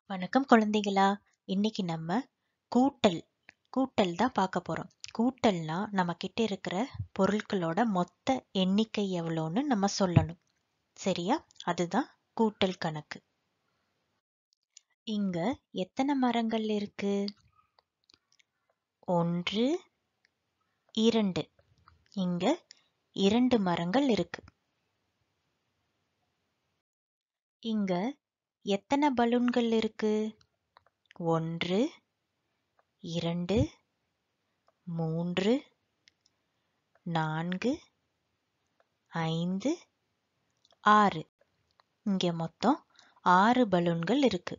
வணக்கம் குழந்தைகளா இன்னைக்கு நம்ம கூட்டல் கூட்டல் தான் பார்க்க போறோம் கூட்டல்னா நம்ம கிட்ட இருக்கிற பொருட்களோட மொத்த எண்ணிக்கை எவ்வளோன்னு நம்ம சொல்லணும் சரியா அதுதான் கூட்டல் கணக்கு இங்க எத்தனை மரங்கள் இருக்கு ஒன்று இரண்டு இங்க இரண்டு மரங்கள் இருக்கு இங்க எத்தனை பலூன்கள் இருக்கு ஒன்று இரண்டு மூன்று நான்கு ஐந்து ஆறு இங்க மொத்தம் ஆறு பலூன்கள் இருக்கு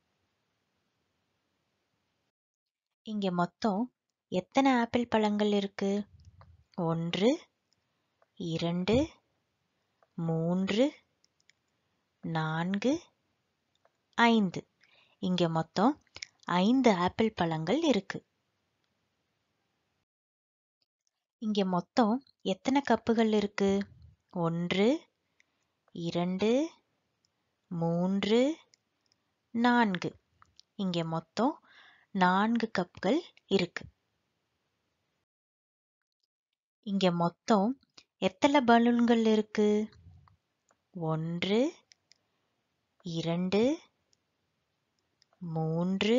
இங்க மொத்தம் எத்தனை ஆப்பிள் பழங்கள் இருக்கு ஒன்று இரண்டு மூன்று நான்கு ஐந்து இங்க மொத்தம் ஐந்து ஆப்பிள் பழங்கள் இருக்கு இங்க மொத்தம் எத்தனை கப்புகள் இருக்கு ஒன்று இரண்டு மூன்று நான்கு இங்க மொத்தம் நான்கு கப்கள் இருக்கு இங்க மொத்தம் எத்தனை பலூன்கள் இருக்கு ஒன்று இரண்டு மூன்று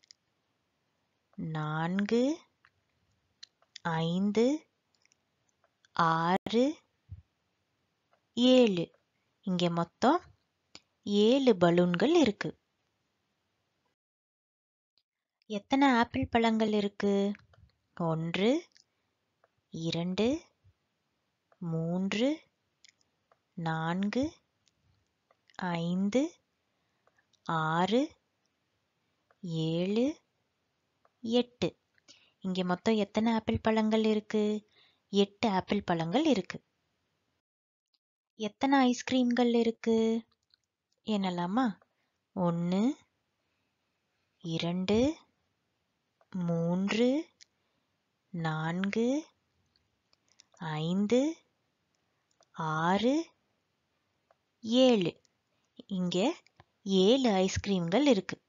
நான்கு ஐந்து ஆறு ஏழு இங்க மொத்தம் ஏழு பலூன்கள் இருக்கு எத்தனை ஆப்பிள் பழங்கள் இருக்கு ஒன்று இரண்டு மூன்று நான்கு ஐந்து ஆறு ஏழு எட்டு இங்கே மொத்தம் எத்தனை ஆப்பிள் பழங்கள் இருக்கு எட்டு ஆப்பிள் பழங்கள் இருக்கு எத்தனை ஐஸ்கிரீம்கள் இருக்கு என்னலாமா ஒன்று இரண்டு மூன்று நான்கு ஐந்து ஆறு ஏழு இங்கே ஏழு ஐஸ்கிரீம்கள் இருக்கு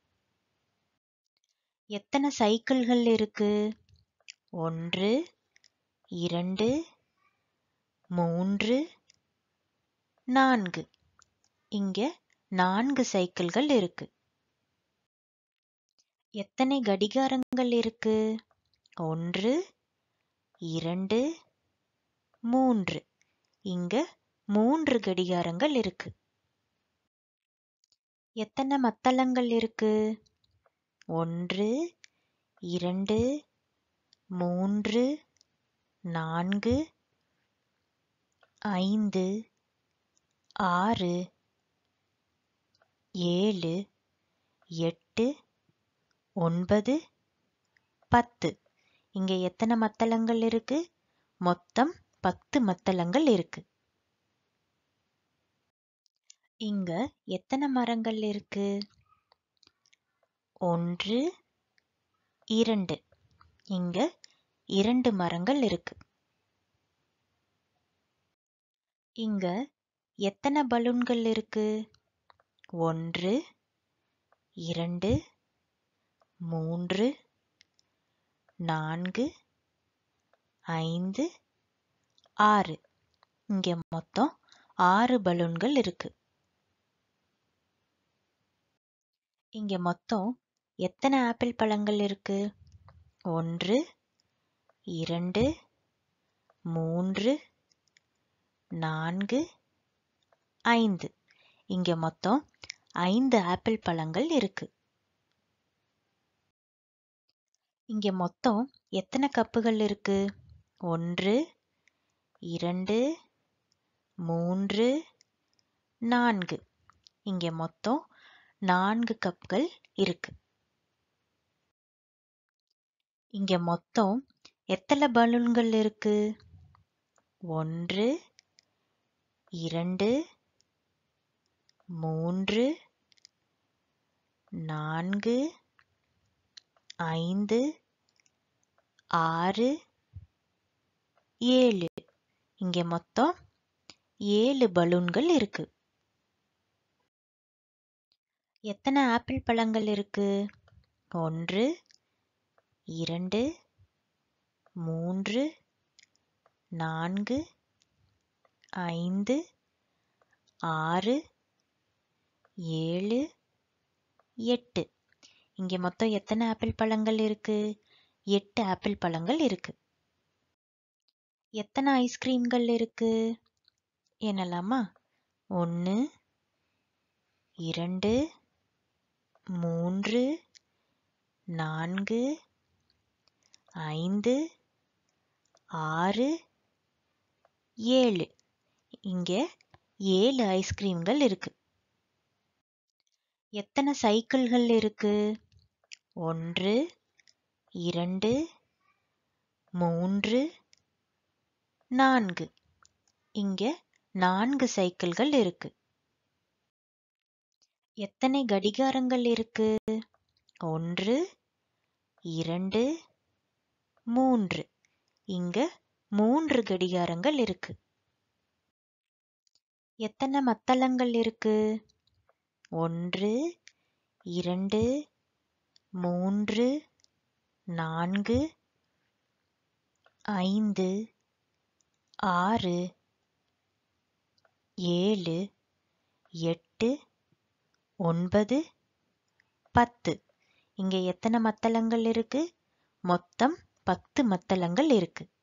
எத்தனை சைக்கிள்கள் இருக்கு ஒன்று இரண்டு மூன்று நான்கு இங்க நான்கு சைக்கிள்கள் இருக்கு எத்தனை கடிகாரங்கள் இருக்கு ஒன்று இரண்டு மூன்று இங்க மூன்று கடிகாரங்கள் இருக்கு எத்தனை மத்தளங்கள் இருக்கு ஒன்று இரண்டு மூன்று நான்கு ஐந்து ஆறு ஏழு எட்டு ஒன்பது பத்து இங்க எத்தனை மத்தளங்கள் இருக்கு மொத்தம் பத்து மத்தளங்கள் இருக்கு இங்க எத்தனை மரங்கள் இருக்கு ஒன்று இரண்டு இங்க இரண்டு மரங்கள் இருக்கு இங்க எத்தனை பலூன்கள் இருக்கு ஒன்று இரண்டு மூன்று நான்கு ஐந்து ஆறு இங்க மொத்தம் ஆறு பலூன்கள் இருக்கு இங்க மொத்தம் எத்தனை ஆப்பிள் பழங்கள் இருக்கு ஒன்று இரண்டு மூன்று நான்கு ஐந்து இங்க மொத்தம் ஐந்து ஆப்பிள் பழங்கள் இருக்கு இங்க மொத்தம் எத்தனை கப்புகள் இருக்கு ஒன்று இரண்டு மூன்று நான்கு இங்க மொத்தம் நான்கு கப்கள் இருக்கு இங்க மொத்தம் எத்தனை பலூன்கள் இருக்கு ஒன்று இரண்டு மூன்று நான்கு ஐந்து ஆறு ஏழு இங்க மொத்தம் ஏழு பலூன்கள் இருக்கு எத்தனை ஆப்பிள் பழங்கள் இருக்கு ஒன்று இரண்டு மூன்று நான்கு ஐந்து ஆறு ஏழு எட்டு இங்கே மொத்தம் எத்தனை ஆப்பிள் பழங்கள் இருக்கு எட்டு ஆப்பிள் பழங்கள் இருக்கு எத்தனை ஐஸ்கிரீம்கள் இருக்கு என்னலாமா ஒன்று இரண்டு மூன்று நான்கு ஐந்து ஆறு ஏழு இங்கே ஏழு ஐஸ்கிரீம்கள் இருக்கு எத்தனை சைக்கிள்கள் இருக்கு ஒன்று இரண்டு மூன்று நான்கு இங்க நான்கு சைக்கிள்கள் இருக்கு எத்தனை கடிகாரங்கள் இருக்கு ஒன்று இரண்டு மூன்று இங்க மூன்று கடிகாரங்கள் இருக்கு எத்தனை மத்தளங்கள் இருக்கு ஒன்று இரண்டு மூன்று நான்கு ஐந்து ஆறு ஏழு எட்டு ஒன்பது பத்து இங்க எத்தனை மத்தளங்கள் இருக்கு மொத்தம் பத்து மத்தளங்கள் இருக்கு